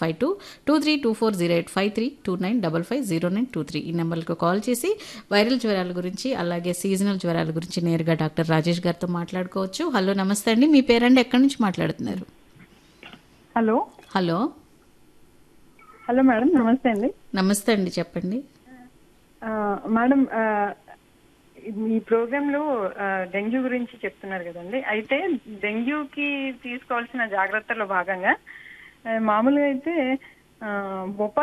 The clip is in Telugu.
five two two three two four zero eight five three two nine double five zero nine two three ఈ నెంబర్లకు కాల్ చేసి వైరల్ జ్వరాల గురించి అలాగే సీజనల్ జ్వరాల గురించి నేరుగా డాక్టర్ రాజేష్ గారితో మాట్లాడుకోవచ్చు హలో నమస్తే అండి మీ పేరండి ఎక్కడి నుంచి మాట్లాడుతున్నారు హలో హలో హలో మేడం నమస్తే అండి నమస్తే అండి చెప్పండి ఆ, మేడం ఆ, ఈ ప్రోగ్రామ్ లో ఆ, డెంగ్యూ గురించి చెప్తున్నారు కదండి అయితే డెంగ్యూకి తీసుకోవాల్సిన జాగ్రత్తలో భాగంగా ఆ, మామూలుగా అయితే ఆ, బొప్పాయి